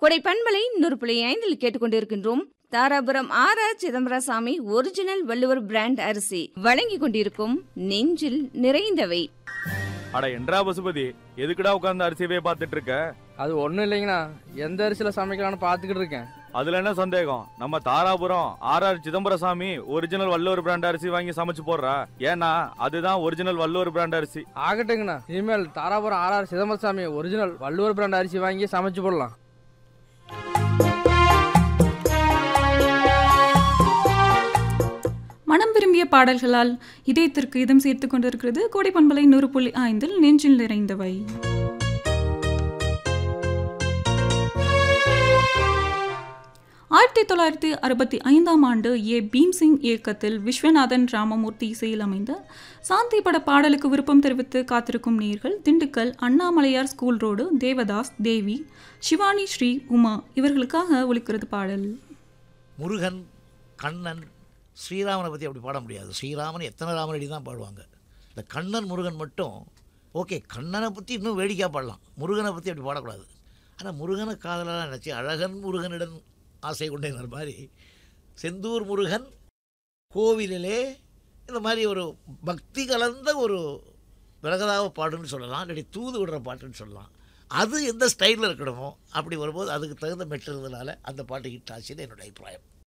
கோடை பண்பலை நூறு புள்ளி ஐந்தில் கேட்டுக்கொண்டிருக்கின்றோம் Dharapuram R R Chidambarasamy original Valluvar brand அரிசி வழங்கிக் கொண்டிருக்கும் நெஞ்சில் நிறைந்தவை அட என்றா பசுபதி எதுக்குடா உட்கார்ந்து அரிசியவே பார்த்துட்டு இருக்க அது ஒன்றும் இல்லைங்கண்ணா எந்த அரிசியில் சமைக்கலாம்னு பார்த்துக்கிட்டு இருக்கேன் அதுல என்ன சந்தேகம் நம்ம Dharapuram R R Chidambarasamy original Valluvar brand அரிசி வாங்கி சமைச்சு போடுறா ஏன்னா அதுதான் ஒரிஜினல் வள்ளுவர் பிராண்ட் அரிசி ஆகட்டுங்கண்ணா இனிமேல் Dharapuram R R Chidambarasamy original Valluvar brand அரிசி வாங்கி சமைச்சு போடலாம் மனம் விரும்பிய பாடல்களால் இதயத்திற்கு இதம் சேர்த்து கொண்டிருக்கிறது கோடை பண்பலை நூறு புள்ளி ஐந்தில் நெஞ்சில் நிறைந்தவை ஆயிரத்தி தொள்ளாயிரத்தி அறுபத்தி ஐந்தாம் ஆண்டு ஏ பீம்சிங் இயக்கத்தில் விஸ்வநாதன் ராமமூர்த்தி இசையில் அமைந்த சாந்தி பட பாடலுக்கு விருப்பம் தெரிவித்து காத்திருக்கும் நேர்கள் திண்டுக்கல் அண்ணாமலையார் ஸ்கூல் ரோடு தேவதாஸ் தேவி சிவானி ஸ்ரீ உமா இவர்களுக்காக ஒலிக்கிறது பாடல் முருகன் கண்ணன் ஸ்ரீராமனை பற்றி அப்படி பாட முடியாது ஸ்ரீராமன் எத்தனை ராமனடி தான் பாடுவாங்க இந்த கண்ணன் முருகன் மட்டும் ஓகே கண்ணனை பற்றி இன்னும் வேடிக்கையாக பாடலாம் முருகனை பற்றி அப்படி பாடக்கூடாது ஆனால் முருகனை காதலாக நினச்சி அழகன் முருகனிடம் ஆசை கொண்டேங்கிற மாதிரி செந்தூர் முருகன் கோவிலிலே இந்த மாதிரி ஒரு பக்தி கலந்த ஒரு விலகதாக பாடுன்னு சொல்லலாம் இல்லாட்டி தூது விடுற பாட்டுன்னு சொல்லலாம் அது எந்த ஸ்டைலில் இருக்கணுமோ அப்படி வரும்போது அதுக்கு தகுந்த மெட்டு இருந்ததுனால அந்த பாட்டு ஹிட் ஆச்சுன்னு என்னோட அபிப்பிராயம்